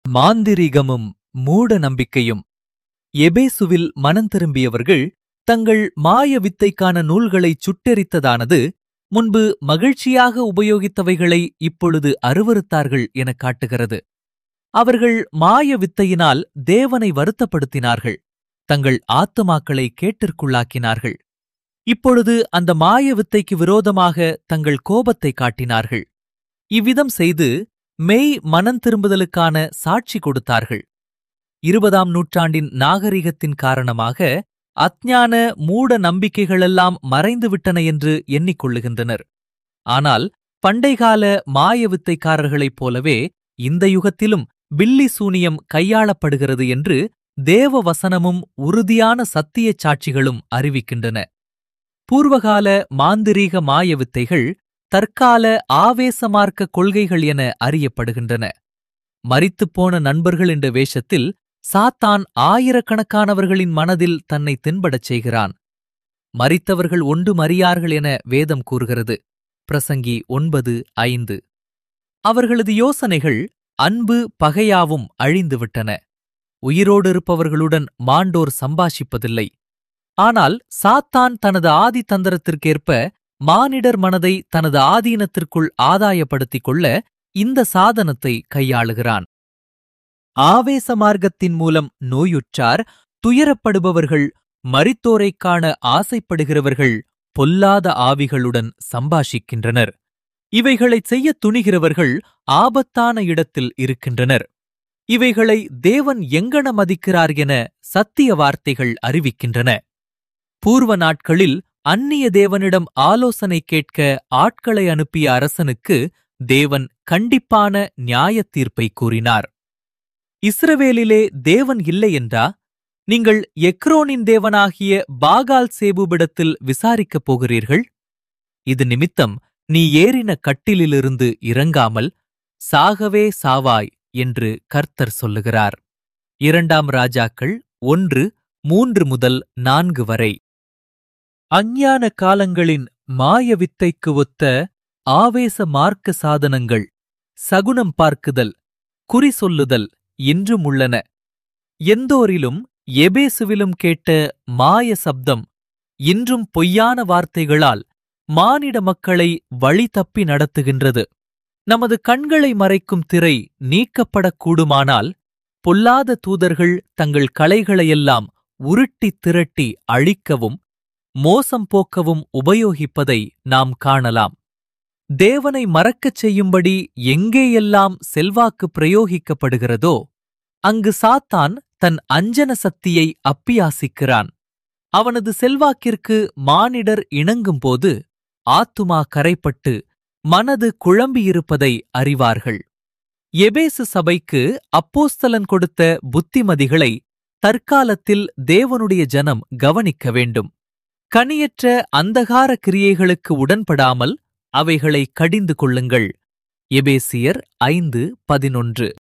மாந்திரிகமும் மூட நம்பிக்கையும் எபேசுவில் மனம் திரும்பியவர்கள் தங்கள் மாய வித்தைக்கான நூல்களைச் சுட்டெரித்ததானது முன்பு மகிழ்ச்சியாக உபயோகித்தவைகளை இப்பொழுது அருவருத்தார்கள் எனக் காட்டுகிறது அவர்கள் மாய வித்தையினால் தேவனை வருத்தப்படுத்தினார்கள் தங்கள் ஆத்துமாக்களை கேட்டிற்குள்ளாக்கினார்கள் இப்பொழுது அந்த மாய வித்தைக்கு விரோதமாக தங்கள் கோபத்தை காட்டினார்கள் இவ்விதம் செய்து மெய் மனம் திரும்புதலுக்கான சாட்சி கொடுத்தார்கள் இருபதாம் நூற்றாண்டின் நாகரிகத்தின் காரணமாக அஞ்ஞான மூட நம்பிக்கைகளெல்லாம் மறைந்துவிட்டன என்று எண்ணிக்கொள்ளுகின்றனர் ஆனால் பண்டைகால மாய வித்தைக்காரர்களைப் போலவே இந்த யுகத்திலும் பில்லி சூனியம் கையாளப்படுகிறது என்று தேவ வசனமும் உறுதியான சத்தியச் சாட்சிகளும் அறிவிக்கின்றன பூர்வகால மாந்திரீக மாய வித்தைகள் தற்கால ஆவேசமார்க்க கொள்கைகள் என அறியப்படுகின்றன மரித்துப்போன நண்பர்கள் என்ற வேஷத்தில் சாத்தான் ஆயிரக்கணக்கானவர்களின் மனதில் தன்னை தென்படச் செய்கிறான் மரித்தவர்கள் ஒன்றும் அறியார்கள் என வேதம் கூறுகிறது பிரசங்கி ஒன்பது ஐந்து அவர்களது யோசனைகள் அன்பு பகையாவும் அழிந்துவிட்டன உயிரோடு இருப்பவர்களுடன் மாண்டோர் சம்பாஷிப்பதில்லை ஆனால் சாத்தான் தனது ஆதி தந்திரத்திற்கேற்ப மானிடர் மனதை தனது ஆதீனத்திற்குள் ஆதாயப்படுத்திக் கொள்ள இந்த சாதனத்தை கையாளுகிறான் ஆவேச மார்க்கத்தின் மூலம் நோயுற்றார் துயரப்படுபவர்கள் மரித்தோரைக் காண ஆசைப்படுகிறவர்கள் பொல்லாத ஆவிகளுடன் சம்பாஷிக்கின்றனர் இவைகளைச் செய்யத் துணிகிறவர்கள் ஆபத்தான இடத்தில் இருக்கின்றனர் இவைகளை தேவன் எங்கன மதிக்கிறார் என சத்திய வார்த்தைகள் அறிவிக்கின்றன பூர்வ நாட்களில் அந்நிய தேவனிடம் ஆலோசனை கேட்க ஆட்களை அனுப்பிய அரசனுக்கு தேவன் கண்டிப்பான நியாயத் தீர்ப்பை கூறினார் இஸ்ரவேலிலே தேவன் இல்லை என்றா நீங்கள் எக்ரோனின் தேவனாகிய பாகால் சேபுபிடத்தில் விசாரிக்கப் போகிறீர்கள் இது நிமித்தம் நீ ஏறின கட்டிலிலிருந்து இறங்காமல் சாகவே சாவாய் என்று கர்த்தர் சொல்லுகிறார் இரண்டாம் ராஜாக்கள் ஒன்று மூன்று முதல் நான்கு வரை அஞ்ஞான காலங்களின் மாய வித்தைக்கு ஒத்த ஆவேச மார்க்க சாதனங்கள் சகுனம் பார்க்குதல் குறி சொல்லுதல் இன்றும் உள்ளன எந்தோரிலும் எபேசுவிலும் கேட்ட மாய சப்தம் இன்றும் பொய்யான வார்த்தைகளால் மானிட மக்களை வழி தப்பி நடத்துகின்றது நமது கண்களை மறைக்கும் திரை நீக்கப்படக்கூடுமானால் பொல்லாத தூதர்கள் தங்கள் கலைகளையெல்லாம் உருட்டித் திரட்டி அழிக்கவும் மோசம் போக்கவும் உபயோகிப்பதை நாம் காணலாம் தேவனை மறக்கச் செய்யும்படி எங்கேயெல்லாம் செல்வாக்கு பிரயோகிக்கப்படுகிறதோ அங்கு சாத்தான் தன் அஞ்சன சக்தியை அப்பியாசிக்கிறான் அவனது செல்வாக்கிற்கு மானிடர் இணங்கும்போது ஆத்துமா கரைப்பட்டு மனது குழம்பியிருப்பதை அறிவார்கள் எபேசு சபைக்கு அப்போஸ்தலன் கொடுத்த புத்திமதிகளை தற்காலத்தில் தேவனுடைய ஜனம் கவனிக்க வேண்டும் கனியற்ற அந்தகார கிரியைகளுக்கு உடன்படாமல் அவைகளை கடிந்து கொள்ளுங்கள் எபேசியர் ஐந்து பதினொன்று